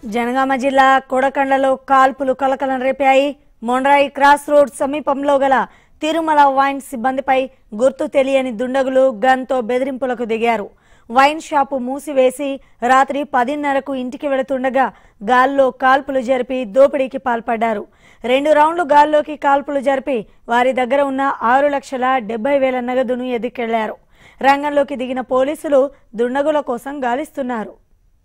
జనగామ జిల్లా కొడకండ్లలో కాల్పులు కలకలం రేపాయి మొండ్రాయి క్రాస్ రోడ్ సమీపంలో గల తిరుమల వైన్ సిబ్బందిపై గుర్తు తెలియని దుండగులు గన్తో బెదిరింపులకు దిగారు వైన్ షాపు మూసివేసి రాత్రి పదిన్నరకు ఇంటికి వెళుతుండగా గాల్లో కాల్పులు జరిపి దోపిడీకి పాల్పడ్డారు రెండు రౌండ్లు గాల్లోకి కాల్పులు జరిపి వారి దగ్గర ఉన్న ఆరు లక్షల డెబ్బై వేల నగదును ఎదుకెళ్లారు రంగంలోకి దిగిన పోలీసులు దుండగుల కోసం గాలిస్తున్నారు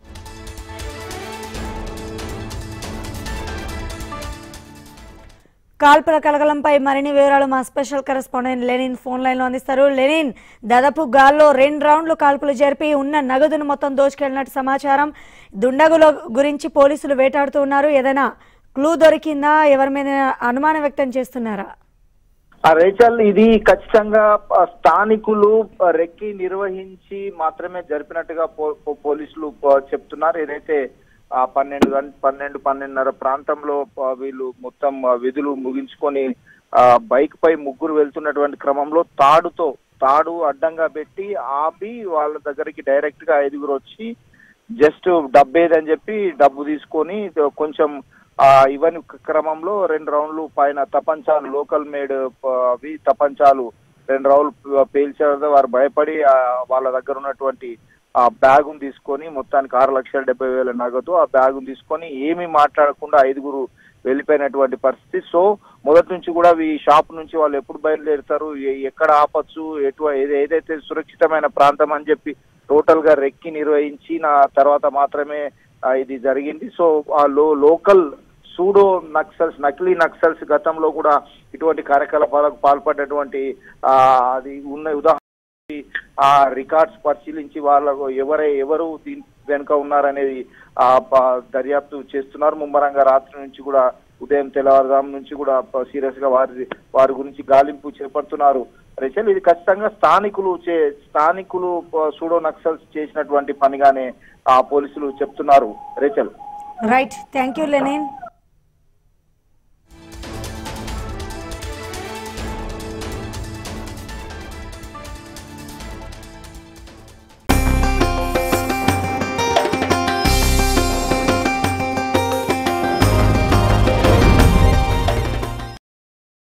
కాల్పుల కలకలంపై మరిన్ని వివరాలు మా special correspondent Lenin phone line లో అందిస్తారు లెనిన్ దాదాపు గాల్లో రెండు రౌండ్లు కాల్పులు జరిపి ఉన్న నగదును మొత్తం దోచుకెళ్లినట్టు సమాచారం దుండగుల గురించి పోలీసులు వేటాడుతూ ఉన్నారు ఏదైనా క్లూ దొరికిందా ఎవరి మీద అనుమానం వ్యక్తం చేస్తున్నారా ఆ రేచల్ ఇది ఖచ్చితంగా ఆ, స్థానికులు ఆ, రెక్కి నిర్వహించి మాత్రమే జరిపినట్టుగా పో- పో- పోలీసులు ఆ, చెప్తున్నారు ఏదైతే ఆ పన్నెండు గంట పన్నెండు పన్నెండున్నర ప్రాంతంలో ఆ, వీళ్ళు మొత్తం ఆ, విధులు ముగించుకొని ఆ బైక్ పై ముగ్గురు వెళ్తున్నటువంటి క్రమంలో తాడుతో తాడు అడ్డంగా పెట్టి ఆపి వాళ్ళ దగ్గరికి డైరెక్ట్ గా ఐదుగురు వచ్చి జస్ట్ డబ్బు ఏదని చెప్పి డబ్బు తీసుకొని కొంచెం ఆ ఇవన్నీ క్రమంలో రెండు రౌండ్లు పైన తపంచాలు లోకల్ మేడ్ అవి తపంచాలు రెండు రౌండ్లు పేల్చడంతో వారు భయపడి ఆ, వాళ్ళ దగ్గర ఉన్నటువంటి ఆ బ్యాగును తీసుకొని మొత్తానికి ఆరు లక్షల డెబ్బై వేల నగదు ఆ బ్యాగును తీసుకొని ఏమీ మాట్లాడకుండా ఐదుగురు వెళ్ళిపోయినటువంటి పరిస్థితి సో మొదటి నుంచి కూడా ఈ షాప్ నుంచి వాళ్ళు ఎప్పుడు బయలుదేరుతారు ఎ- ఎక్కడ ఆపచ్చు ఎటు ఏది- ఏదైతే సురక్షితమైన ప్రాంతం అని చెప్పి టోటల్ గా రెక్కి నిర్వహించి నా తర్వాత మాత్రమే ఆ, ఇది జరిగింది సో ఆ లో లోకల్ సూడో నక్సల్స్ నకిలీ నక్సల్స్ గతంలో కూడా ఇటువంటి కార్యకలాపాలకు పాల్పడ్డటువంటి ఆ అది ఉన్న ఉదాహరణ ఆ రికార్డ్స్ పరిశీలించి వాళ్ళకు ఎవరై ఎవరు దీని వెనుక ఉన్నారనేది ఆ ప- దర్యాప్తు చేస్తున్నారు ముమ్మరంగా రాత్రి నుంచి కూడా ఉదయం తెల్లవారుజాము నుంచి కూడా సీరియస్ గా వారి వారి గురించి గాలింపు చేపడుతున్నారు రేచల్ ఇది ఖచ్చితంగా స్థానికులు చే స్థానికులు సూడో నక్సల్స్ చేసినటువంటి పనిగానే ఆ పోలీసులు చెప్తున్నారు Rachel right thank you Lenin